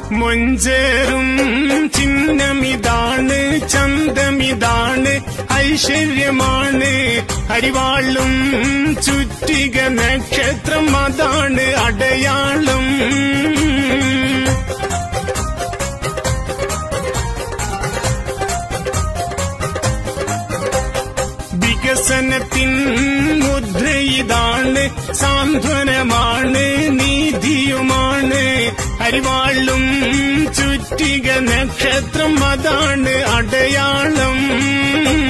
മൊഞ്ചേറും ചിഹ്നമിതാണ് ചന്തമിതാണ് ഐശ്വര്യമാണ് അരിവാളും ചുറ്റിക നക്ഷത്രം അതാണ് അടയാളം വികസനത്തിൻ മുദ്ര ഇതാണ് സാന്ത്വനമാണ് നീതിയുമാണ് അരിവാളും ചുറ്റിക നക്ഷത്രം അതാണ് അടയാളം